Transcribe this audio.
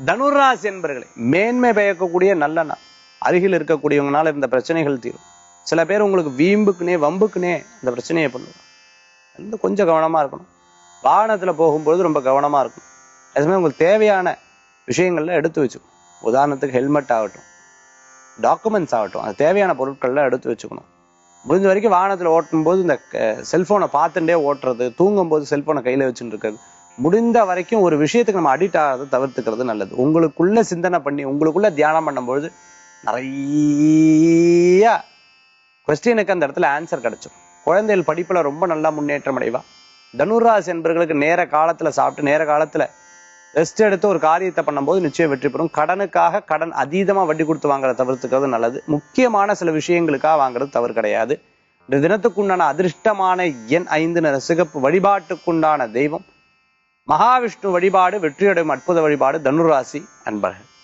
தனுராசி என்பர்களே மேன்மை பயக்கக்கூடிய நல்ல நாள் அருகில் இருக்கக்கூடியவங்கனால இருந்த பிரச்சனைகள் தீரும் சில பேர் உங்களுக்கு வீம்புக்குனே வம்புக்குனே இந்த பிரச்சனையை பண்ணுவாங்க வந்து கொஞ்சம் கவனமா இருக்கணும் வாகனத்துல போகும்பொழுது ரொம்ப கவனமா இருக்கணும் அதே சமயம் உங்களுக்கு தேவையான விஷயங்கள்ல எடுத்து வச்சுக்கணும் உதாரணத்துக்கு ஹெல்மெட் ஆகட்டும் டாக்குமெண்ட்ஸ் ஆகட்டும் அது தேவையான பொருட்கள்லாம் எடுத்து வச்சுக்கணும் முடிஞ்ச வரைக்கும் வாகனத்துல ஓட்டும் போது இந்த செல்போனை பார்த்துட்டே ஓட்டுறது தூங்கும் போது செல்போனை கையில வச்சுட்டு இருக்கிறது முடிந்த வரைக்கும் ஒரு விஷயத்துக்கு நம்ம அடிக்ட் ஆகிறத தவிர்த்துக்கிறது நல்லது உங்களுக்குள்ள சிந்தனை பண்ணி உங்களுக்குள்ள தியானம் பண்ணும்பொழுது நிறைய கொஸ்டினுக்கு அந்த இடத்துல ஆன்சர் கிடைச்சிடும் குழந்தைகள் படிப்புல ரொம்ப நல்லா முன்னேற்றம் அடைவா தனுராசி என்பவர்களுக்கு நேர காலத்துல சாப்பிட்டு நேர காலத்துல ரெஸ்ட் எடுத்து ஒரு காரியத்தை பண்ணும்போது நிச்சயம் வெற்றி பெறும் கடனுக்காக கடன் அதீதமா வட்டி கொடுத்து வாங்குறத தவிர்த்துக்கிறது நல்லது முக்கியமான சில விஷயங்களுக்காக வாங்குறது தவறு கிடையாது இந்த தினத்துக்குண்டான அதிர்ஷ்டமான எண் ஐந்து நிற சிகப்பு வழிபாட்டுக்குண்டான தெய்வம் மகாவிஷ்ணு வழிபாடு வெற்றியடையும் அற்புத வழிபாடு தனுராசி அன்பர்கள்